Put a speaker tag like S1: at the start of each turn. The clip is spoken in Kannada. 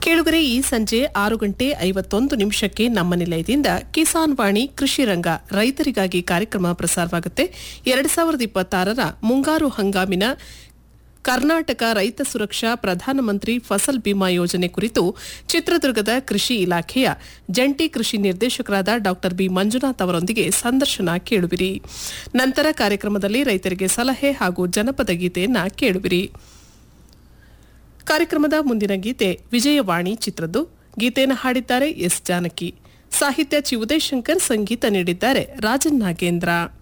S1: ಕೇಳುಗರೆ ಈ ಸಂಜೆ ಆರು ಗಂಟೆ ಐವತ್ತೊಂದು ನಿಮಿಷಕ್ಕೆ ನಮ್ಮ ನಿಲಯದಿಂದ ಕಿಸಾನ್ ವಾಣಿ ಕೃಷಿ ರಂಗ ರೈತರಿಗಾಗಿ ಕಾರ್ಯಕ್ರಮ ಪ್ರಸಾರವಾಗುತ್ತೆ ಎರಡು ಸಾವಿರದ ಇಪ್ಪತ್ತಾರರ ಮುಂಗಾರು ಹಂಗಾಮಿನ ಕರ್ನಾಟಕ ರೈತ ಸುರಕ್ಷಾ ಪ್ರಧಾನಮಂತ್ರಿ ಫಸಲ್ ಬಿಮಾ ಯೋಜನೆ ಕುರಿತು ಚಿತ್ರದುರ್ಗದ ಕೃಷಿ ಇಲಾಖೆಯ ಜಂಟಿ ಕೃಷಿ ನಿರ್ದೇಶಕರಾದ ಡಾ ಬಿ ಮಂಜುನಾಥ್ ಅವರೊಂದಿಗೆ ಸಂದರ್ಶನ ಕೇಳುವಿರಿ ನಂತರ ಕಾರ್ಯಕ್ರಮದಲ್ಲಿ ರೈತರಿಗೆ ಸಲಹೆ ಹಾಗೂ ಜನಪದ ಗೀತೆಯನ್ನ ಕೇಳುವಿರಿ ಕಾರ್ಯಕ್ರಮದ ಮುಂದಿನ ಗೀತೆ ವಿಜಯವಾಣಿ ಚಿತ್ರದ್ದು ಗೀತೆಯನ್ನು ಹಾಡಿದ್ದಾರೆ ಎಸ್ ಜಾನಕಿ ಸಾಹಿತ್ಯ ಚಿ ಉದಯಶಂಕರ್ ಸಂಗೀತ ನೀಡಿದ್ದಾರೆ ರಾಜನ್ ನಾಗೇಂದ್ರ